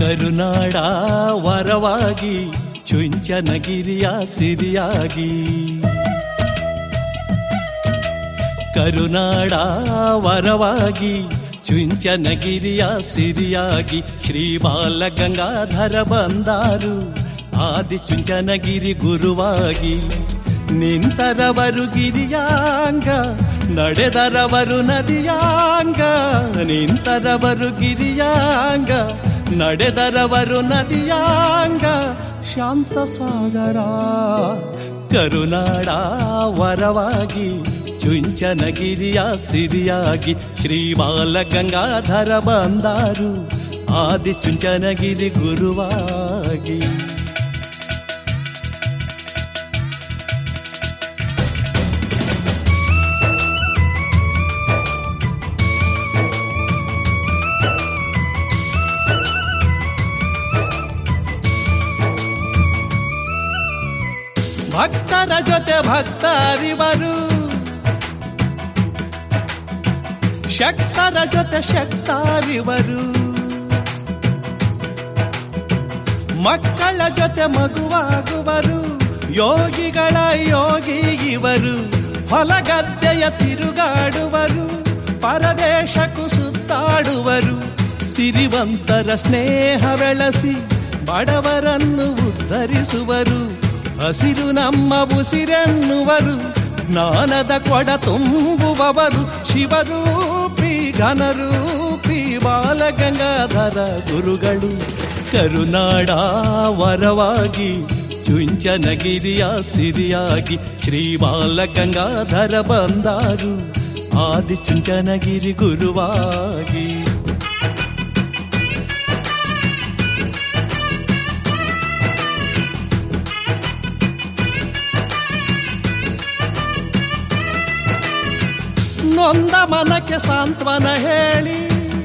ಕರುನಾಡ ವರವಾಗಿ ಚುಂಚನಗಿರಿಯ ಸಿರಿಯಾಗಿ ಕರುನಾಡ ವರವಾಗಿ ಚುಂಚನಗಿರಿಯ ಸಿರಿಯಾಗಿ ಶ್ರೀ ಬಾಲ ಗಂಗಾಧರ ಬಂದಾರು ಆದಿ ಚುಂಚನಗಿರಿ ಗುರುವಾಗಿ ನಿಂತರವರು ಗಿರಿಯಾಂಗ ನಡೆದರವರು ನದಿಯಾಂಗ ನಿಂತರವರು ಗಿರಿಯಾಂಗ ನಡೆದರವರು ನದಿಯಾಂಗ ಶಾಂತ ಸಾಗರ ಕರುನಾಡ ವರವಾಗಿ ಚುಂಚನಗಿರಿಯ ಸಿರಿಯಾಗಿ ಶ್ರೀ ಬಾಲ ಗಂಗಾಧರ ಬಂದಾರು ಆದಿ ಚುಂಚನಗಿರಿ ಗುರುವಾಗಿ ಭಕ್ತರ ಜೊತೆ ಭಕ್ತರಿವರು ಶಕ್ತರ ಜೊತೆ ಶಕ್ತರಿವರು ಮಕ್ಕಳ ಜೊತೆ ಮಗುವಾಗುವರು ಯೋಗಿಗಳ ಯೋಗಿ ಇವರು ಹೊಲಗದ್ದೆಯ ತಿರುಗಾಡುವರು ಪರದೇಶಕ್ಕೂ ಸುತ್ತಾಡುವರು ಸಿರಿವಂತರ ಸ್ನೇಹ ಬೆಳೆಸಿ ಬಡವರನ್ನು ಉದ್ಧರಿಸುವರು ಹಸಿರು ನಮ್ಮ ಉಸಿರೆನ್ನುವರು ಜ್ಞಾನದ ಕೊಡ ತುಂಬುವವರು ಶಿವರೂಪಿ ಘನರೂಪಿ ಬಾಲಗಂಗಾಧರ ಗುರುಗಳು ಕರುನಾಡ ವರವಾಗಿ ಚುಂಚನಗಿರಿಯ ಸಿರಿಯಾಗಿ ಶ್ರೀ ಬಾಲಗಂಗಾಧರ ಬಂದಾರು ಆದಿ ಚುಂಚನಗಿರಿ ಗುರುವಾಗಿ ನೊಂದ ಮನಕ್ಕೆ ಸಾಂತ್ವನ ಹೇಳಿ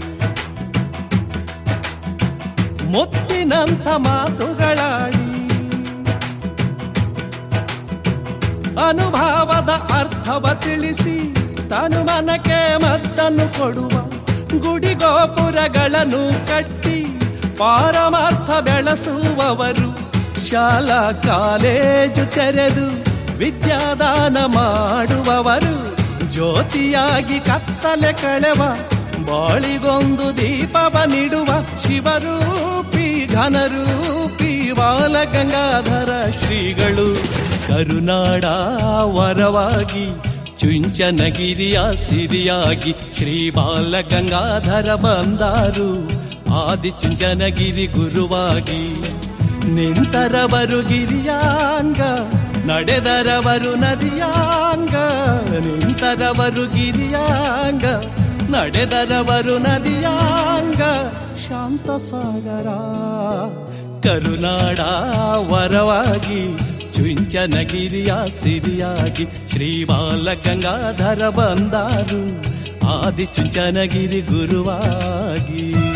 ಮುತ್ತಿನಂಥ ಮಾತುಗಳಾಡಿ ಅನುಭವದ ಅರ್ಥವ ತಿಳಿಸಿ ತನು ಮನಕ್ಕೆ ಮದ್ದನ್ನು ಕೊಡುವ ಗುಡಿ ಗೋಪುರಗಳನ್ನು ಕಟ್ಟಿ ಪಾರಮಾರ್ಥ ಬೆಳೆಸುವವರು ಶಾಲಾ ಕಾಲೇಜು ತೆರೆದು ವಿದ್ಯಾದಾನ ಮಾಡುವವರು ಜ್ಯೋತಿಯಾಗಿ ಕತ್ತಲೆ ಕಳೆವ ಬಾಳಿಗೊಂದು ದೀಪವ ನೀಡುವ ಶಿವರೂಪಿ ಘನರೂಪಿ ಬಾಲಗಂಗಾಧರ ಶ್ರೀಗಳು ಕರುನಾಡ ವರವಾಗಿ ಚುಂಚನಗಿರಿಯ ಸಿರಿಯಾಗಿ ಶ್ರೀ ಬಾಲಗಂಗಾಧರ ಬಂದಾರು ಆದಿ ಚುಂಚನಗಿರಿ ಗುರುವಾಗಿ ನಿಂತರವರು ಗಿರಿಯಾಂಗ ನಡೆದರವರು ನದಿಯಾಂಗ ನಿಂತರವರು ಗಿರಿಯಾಂಗ ನಡೆದರವರು ನದಿಯಾಂಗ ಶಾಂತ ಸಾಗರ ಕರುನಾಡ ವರವಾಗಿ ಚುಂಚನಗಿರಿಯ ಸಿರಿಯಾಗಿ ಶ್ರೀ ಬಾಲ ಗಂಗಾಧರ ಬಂದಾರು ಆದಿ ಚುಂಚನಗಿರಿ ಗುರುವಾಗಿ